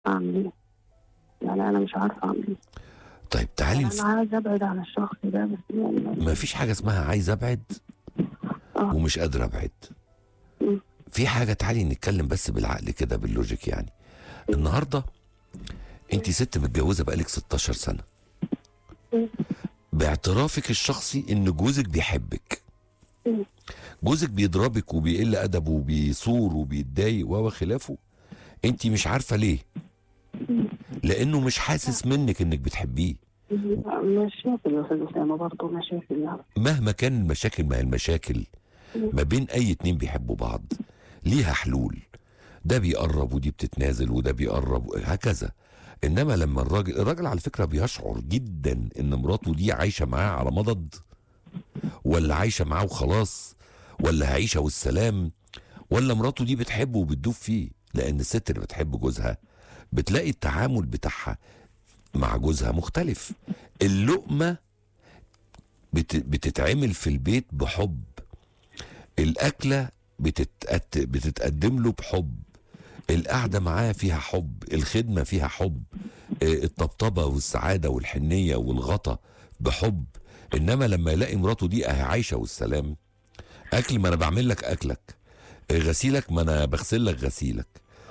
اعمل ايه يعني انا مش عارفه اعمل ايه طيب تعالي يعني نف... انا عايزه ابعد عن الشخص ده بس يعني ما فيش حاجه اسمها عايز ابعد آه. ومش قادر ابعد مم. في حاجه تعالي نتكلم بس بالعقل كده باللوجيك يعني النهارده انت ست متجوزه بقالك 16 سنه مم. باعترافك الشخصي ان جوزك بيحبك مم. جوزك بيضربك وبيقل ادبه وبيصور وبيتضايق و خلافه انت مش عارفه ليه لانه مش حاسس منك انك بتحبيه مشاكل يا استاذ اسامه برضه مشاكل يعني مهما كان المشاكل ما هي المشاكل ما بين اي اتنين بيحبوا بعض ليها حلول ده بيقرب ودي بتتنازل وده بيقرب هكذا انما لما الراجل الراجل على فكره بيشعر جدا ان مراته دي عايشه معاه على مضض ولا عايشه معاه وخلاص ولا عايشه والسلام ولا مراته دي بتحبه وبتدوب فيه لان الست اللي بتحب جوزها بتلاقي التعامل بتاعها مع جوزها مختلف اللقمه بت بتتعمل في البيت بحب الأكلة بتتقت... بتتقدم له بحب القعدة معاه فيها حب الخدمة فيها حب آه، الطبطبة والسعادة والحنية والغطا بحب إنما لما يلاقي مراته دي أهي عايشة والسلام أكل ما أنا بعمل لك أكلك آه، غسيلك ما أنا بغسل لك غسيلك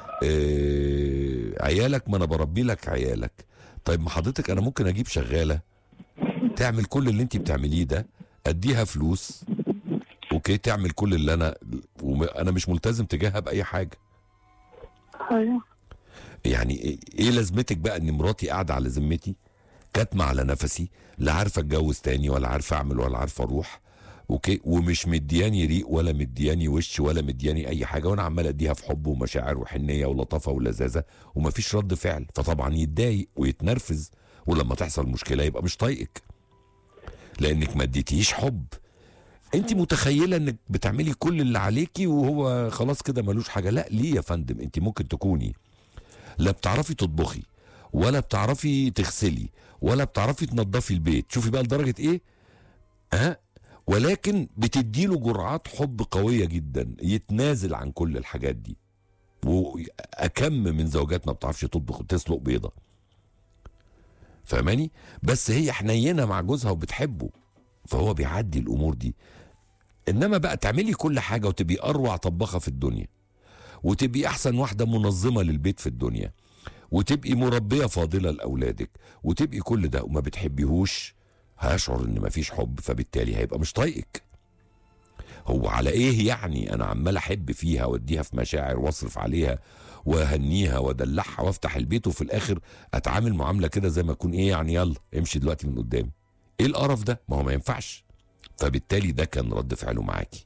آه، عيالك ما أنا بربي لك عيالك طيب ما حضرتك أنا ممكن أجيب شغالة تعمل كل اللي أنت بتعمليه ده أديها فلوس اوكي تعمل كل اللي انا وانا مش ملتزم تجاهها باي حاجه ايوه يعني ايه إيه لازمتك بقى ان مراتي قاعده على ذمتي كاتمه على نفسي لا عارفه اتجوز تاني ولا عارفه اعمل ولا عارفه اروح اوكي ومش مدياني ريق ولا مدياني وش ولا مدياني اي حاجه وانا عمال اديها في حب ومشاعر وحنيه ولطافه ولذاذه ومفيش رد فعل فطبعا يتضايق ويتنرفز ولما تحصل مشكله يبقى مش طايقك لانك ما اديتيش حب انت متخيله انك بتعملي كل اللي عليكي وهو خلاص كده ملوش حاجه لا ليه يا فندم انت ممكن تكوني لا بتعرفي تطبخي ولا بتعرفي تغسلي ولا بتعرفي تنظفي البيت شوفي بقى لدرجه ايه ها ولكن بتديله جرعات حب قويه جدا يتنازل عن كل الحاجات دي واكم من زوجات ما بتعرفش تطبخ وتسلق بيضه فاهماني بس هي حنينه مع جوزها وبتحبه فهو بيعدي الامور دي انما بقى تعملي كل حاجه وتبقي اروع طباخه في الدنيا وتبقي احسن واحده منظمه للبيت في الدنيا وتبقي مربيه فاضله لاولادك وتبقي كل ده وما بتحبيهوش هيشعر ان مفيش حب فبالتالي هيبقى مش طايقك هو على ايه يعني انا عمال احب فيها واديها في مشاعر واصرف عليها واهنيها وادلعها وافتح البيت وفي الاخر اتعامل معامله كده زي ما اكون ايه يعني يلا امشي دلوقتي من قدامي ايه القرف ده ما هو ما ينفعش فبالتالي ده كان رد فعله معاكي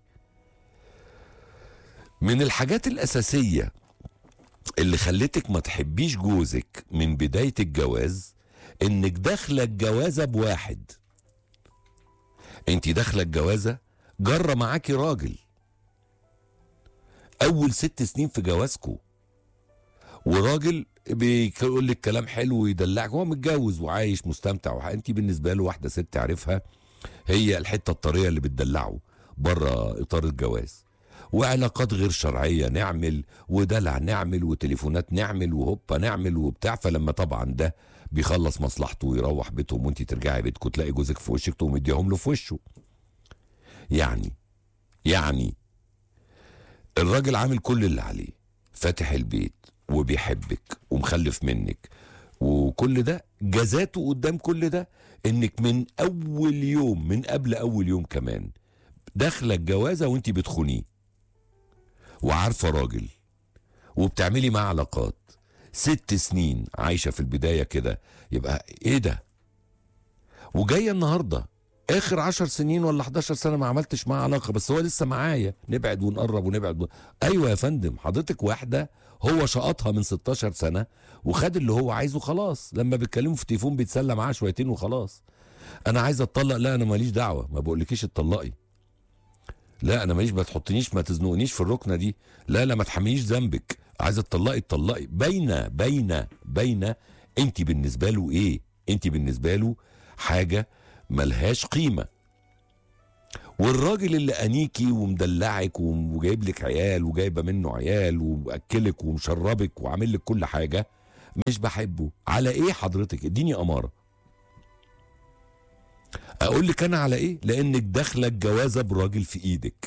من الحاجات الاساسيه اللي خلتك ما تحبيش جوزك من بدايه الجواز انك داخله الجوازه بواحد انت داخله الجوازه جرى معاكي راجل اول ست سنين في جوازكو وراجل بيقول لك كلام حلو ويدلعك هو متجوز وعايش مستمتع وح... انت بالنسبه له واحده ست عارفها هي الحته الطريه اللي بتدلعه بره اطار الجواز وعلاقات غير شرعيه نعمل ودلع نعمل وتليفونات نعمل وهوبا نعمل وبتاع فلما طبعا ده بيخلص مصلحته ويروح بيتهم وانت ترجعي بيتكم تلاقي جوزك في وشك تقوم مديهم له في وشه يعني يعني الراجل عامل كل اللي عليه فاتح البيت وبيحبك ومخلف منك وكل ده جزاته قدام كل ده انك من اول يوم من قبل اول يوم كمان داخله الجوازه وانت بتخونيه وعارفه راجل وبتعملي معاه علاقات ست سنين عايشه في البدايه كده يبقى ايه ده وجايه النهارده اخر عشر سنين ولا 11 سنه ما عملتش معاه علاقه بس هو لسه معايا نبعد ونقرب ونبعد ون... ايوه يا فندم حضرتك واحده هو شقطها من 16 سنه وخد اللي هو عايزه خلاص لما بيتكلموا في التليفون بيتسلى معاه شويتين وخلاص انا عايز اتطلق لا انا ماليش دعوه ما بقولكيش اتطلقي لا انا ماليش ما تحطنيش ما تزنقنيش في الركنه دي لا لا ما تحمليش ذنبك عايزه تطلقي اتطلقي باينه باينه باينه انت بالنسبه له ايه انت بالنسبه له حاجه ملهاش قيمه والراجل اللي انيكي ومدلعك وجايب لك عيال وجايبه منه عيال ومأكلك ومشربك وعامل لك كل حاجه مش بحبه على ايه حضرتك اديني اماره اقول لك انا على ايه لانك داخله الجوازه براجل في ايدك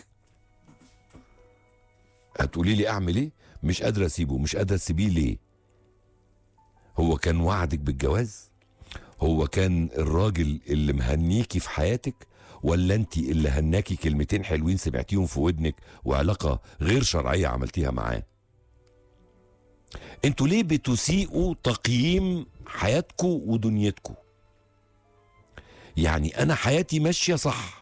هتقولي لي اعمل ايه مش قادره اسيبه مش قادره تسيبيه ليه هو كان وعدك بالجواز هو كان الراجل اللي مهنيكي في حياتك ولا انت اللي هناكي كلمتين حلوين سمعتيهم في ودنك وعلاقه غير شرعيه عملتيها معاه انتوا ليه بتسيئوا تقييم حياتكم ودنيتكم يعني انا حياتي ماشيه صح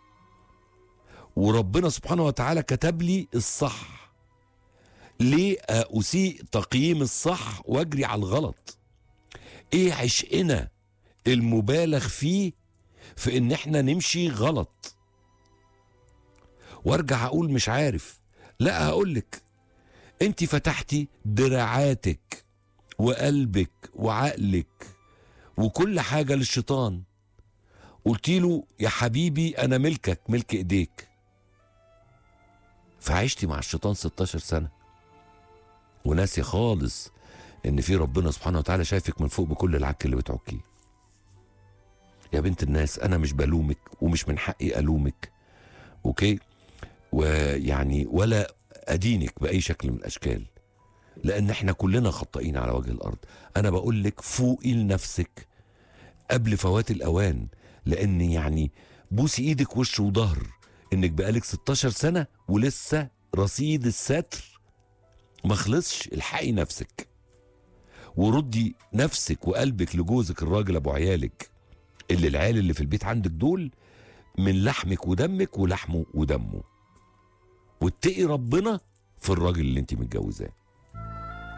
وربنا سبحانه وتعالى كتب لي الصح ليه اسيء تقييم الصح واجري على الغلط ايه عشقنا المبالغ فيه في ان احنا نمشي غلط وارجع اقول مش عارف لا هقولك انت فتحتي دراعاتك وقلبك وعقلك وكل حاجة للشيطان قلت له يا حبيبي انا ملكك ملك ايديك فعشتي مع الشيطان 16 سنة وناسي خالص ان في ربنا سبحانه وتعالى شايفك من فوق بكل العك اللي بتعكيه يا بنت الناس انا مش بلومك ومش من حقي الومك اوكي ويعني ولا ادينك باي شكل من الاشكال لان احنا كلنا خطائين على وجه الارض انا بقول لك فوقي لنفسك قبل فوات الاوان لان يعني بوسي ايدك وش وظهر انك بقالك 16 سنه ولسه رصيد الستر ما خلصش الحقي نفسك وردي نفسك وقلبك لجوزك الراجل ابو عيالك اللي العيال اللي في البيت عندك دول من لحمك ودمك ولحمه ودمه واتقي ربنا في الراجل اللي انت متجوزاه